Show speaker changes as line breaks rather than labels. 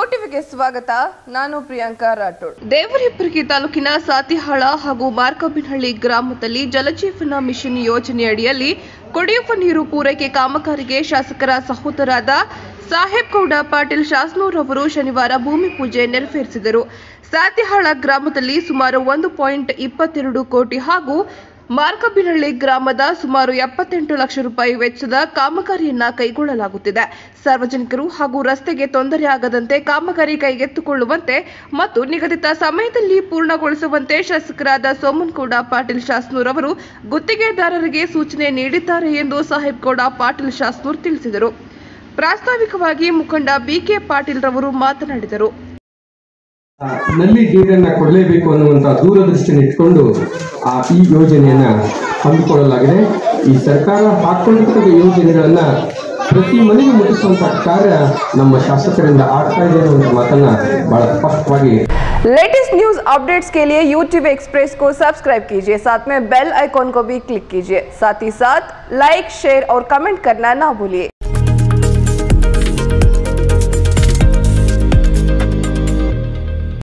ಟಿವಿಗೆ ಸ್ವಾಗತ ನಾನು ಪ್ರಿಯಾಂಕಾ ರಾಠೋಡ್ ದೇವರಿಪ್ಪರಿಗೆ ತಾಲೂಕಿನ ಸಾತಿಹಾಳ ಹಾಗೂ ಮಾರ್ಕಬಿನಹಳ್ಳಿ ಗ್ರಾಮದಲ್ಲಿ ಜಲಜೀವನ ಮಿಷನ್ ಯೋಜನೆ ಅಡಿಯಲ್ಲಿ ಕುಡಿಯುವ ನೀರು ಪೂರೈಕೆ ಕಾಮಗಾರಿಗೆ ಶಾಸಕರ ಸಹೋದರಾದ ಸಾಹೇಬ್ ಗೌಡ ಪಾಟೀಲ್ ಶಾಸನೂರ್ ಅವರು ಶನಿವಾರ ಭೂಮಿ ಪೂಜೆ ನೆರವೇರಿಸಿದರು ಸಾತಿಹಾಳ ಗ್ರಾಮದಲ್ಲಿ ಸುಮಾರು ಒಂದು ಪಾಯಿಂಟ್ ಇಪ್ಪತ್ತೆರಡು ಕೋಟಿ ಹಾಗೂ ಮಾರ್ಕಬಿನಹಳ್ಳಿ ಗ್ರಾಮದ ಸುಮಾರು ಎಪ್ಪತ್ತೆಂಟು ಲಕ್ಷ ರೂಪಾಯಿ ವೆಚ್ಚದ ಕಾಮಗಾರಿಯನ್ನ ಕೈಗೊಳ್ಳಲಾಗುತ್ತಿದೆ ಸಾರ್ವಜನಿಕರು ಹಾಗೂ ರಸ್ತೆಗೆ ತೊಂದರೆಯಾಗದಂತೆ ಕಾಮಗಾರಿ ಕೈಗೆತ್ತಿಕೊಳ್ಳುವಂತೆ ಮತ್ತು ನಿಗದಿತ ಸಮಯದಲ್ಲಿ ಪೂರ್ಣಗೊಳಿಸುವಂತೆ ಶಾಸಕರಾದ ಸೋಮನಗೌಡ ಪಾಟೀಲ್ ಶಾಸನೂರ್ ಅವರು ಗುತ್ತಿಗೆದಾರರಿಗೆ ಸೂಚನೆ ನೀಡಿದ್ದಾರೆ ಎಂದು ಸಾಹೇಬ್ಗೌಡ ಪಾಟೀಲ್ ಶಾಸನೂರ್ ತಿಳಿಸಿದರು ಪ್ರಾಸ್ತಾವಿಕವಾಗಿ ಮುಖಂಡ ಬಿಕೆ ಪಾಟೀಲ್ ರವರು ಮಾತನಾಡಿದರು
ಆ, ನಲ್ಲಿ ನೀರನ್ನ ಕೊಡಲೇಬೇಕು ಅನ್ನುವಂಥ ದೂರದೃಷ್ಟಿಯನ್ನು ಇಟ್ಕೊಂಡು ಆ ಈ ಯೋಜನೆಯನ್ನ ಹಮ್ಮಿಕೊಳ್ಳಲಾಗಿದೆ ಈ ಸರ್ಕಾರ ಹಾಕೊಂಡಿರ್ತಕ್ಕ ಯೋಜನೆಗಳನ್ನ ಪ್ರತಿ ಮನೆಗೆ ಮುಟ್ಟಿಸುವಂತ ಕಾರ್ಯ ನಮ್ಮ ಶಾಸಕರಿಂದ ಆಗ್ತಾ ಇದೆ ಅನ್ನುವಂಥ ಮಾತನ್ನ ಬಹಳ ಸ್ಪಷ್ಟವಾಗಿ
लेटेस्ट न्यूज अपडेट्स के लिए यूट्यूब एक्सप्रेस को सब्सक्राइब कीजिए साथ में बेल आइकॉन को भी क्लिक कीजिए साथ ही साथ लाइक शेयर और कमेंट करना ना भूलिए